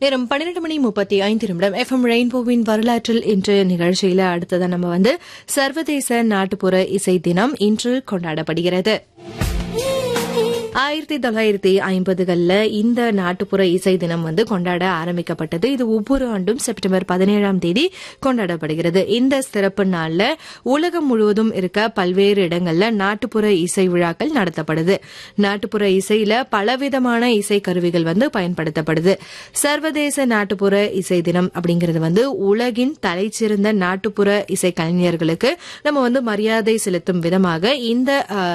நேரம் பன்னிரண்டு மணி முப்பத்தி ஐந்து நிமிடம் எஃப்எம் ரெயின்போவின் வரலாற்றில் இன்று நிகழ்ச்சியில அடுத்ததா நம்ம வந்து சர்வதேச நாட்டுப்புற இசை தினம் இன்று கொண்டாடப்படுகிறது ஆயிரத்தி தொள்ளாயிரத்தி ஐம்பதுகள்ல இந்த நாட்டுப்புற இசை தினம் வந்து கொண்டாட ஆரம்பிக்கப்பட்டது இது ஒவ்வொரு ஆண்டும் செப்டம்பர் பதினேழாம் தேதி கொண்டாடப்படுகிறது இந்த சிறப்பு நாள்ல உலகம் முழுவதும் இருக்க பல்வேறு இடங்கள்ல நாட்டுப்புற இசை விழாக்கள் நடத்தப்படுது நாட்டுப்புற இசையில பலவிதமான இசை கருவிகள் வந்து பயன்படுத்தப்படுது சர்வதேச நாட்டுப்புற இசை தினம் அப்படிங்கிறது வந்து உலகின் தலைச்சிறந்த நாட்டுப்புற இசை கலைஞர்களுக்கு நம்ம வந்து மரியாதை செலுத்தும் விதமாக இந்த அஹ்,